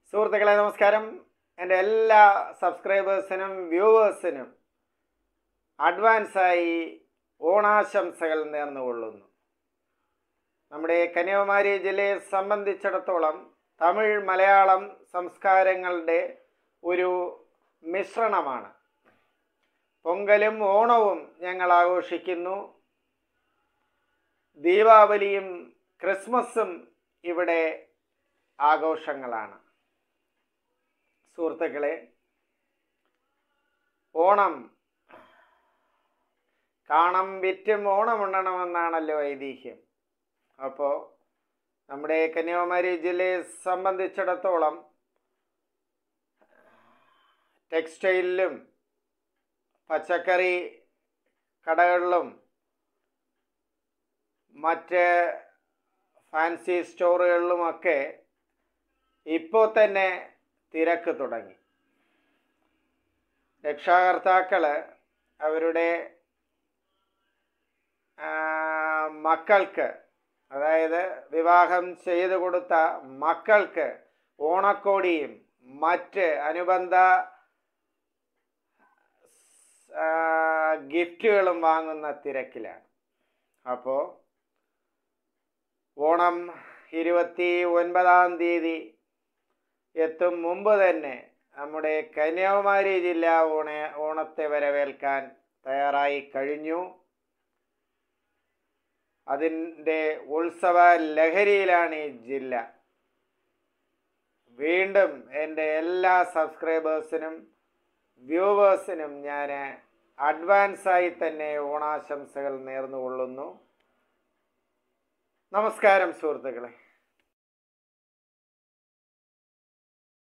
സുഹൃത്തുക്കളെ നമസ്കാരം എൻ്റെ എല്ലാ സബ്സ്ക്രൈബേഴ്സിനും വ്യൂവേഴ്സിനും അഡ്വാൻസായി ഓണാശംസകൾ നേർന്നുകൊള്ളുന്നു നമ്മുടെ കന്യാകുമാരി ജില്ലയെ സംബന്ധിച്ചിടത്തോളം തമിഴ് മലയാളം സംസ്കാരങ്ങളുടെ ഒരു മിശ്രണമാണ് പൊങ്കലും ഓണവും ഞങ്ങൾ ആഘോഷിക്കുന്നു ദീപാവലിയും ക്രിസ്മസും ഇവിടെ ആഘോഷങ്ങളാണ് സുഹൃത്തുക്കളെ ഓണം കാണം വിറ്റും ഓണം ഉണ്ണണമെന്നാണല്ലോ ഐതിഹ്യം അപ്പോൾ നമ്മുടെ കന്യാകുമാരി ജില്ലയെ സംബന്ധിച്ചിടത്തോളം ടെക്സ്റ്റൈലിലും പച്ചക്കറി കടകളിലും മറ്റ് ഫാൻസി സ്റ്റോറുകളിലുമൊക്കെ ഇപ്പോൾ തന്നെ തിരക്ക് തുടങ്ങി രക്ഷാകർത്താക്കൾ അവരുടെ ആ, മക്കൾക്ക് അതായത് വിവാഹം ചെയ്തു കൊടുത്ത മക്കൾക്ക് ഓണക്കോടിയും മറ്റ് അനുബന്ധ ആ, ഗിഫ്റ്റുകളും വാങ്ങുന്ന തിരക്കിലാണ് അപ്പോൾ ഓണം ഇരുപത്തി ഒൻപതാം തീയതി എത്തും മുമ്പ് തന്നെ നമ്മുടെ കന്യാകുമാരി ജില്ല ഓണ ഓണത്തെ വരവേൽക്കാൻ തയ്യാറായി കഴിഞ്ഞു അതിൻ്റെ ഉത്സവ ലഹരിയിലാണ് ഈ ജില്ല വീണ്ടും എൻ്റെ എല്ലാ സബ്സ്ക്രൈബേഴ്സിനും വ്യൂവേഴ്സിനും ഞാൻ അഡ്വാൻസായി തന്നെ ഓണാശംസകൾ നേർന്നുകൊള്ളുന്നു നമസ്കാരം സുഹൃത്തുക്കളെ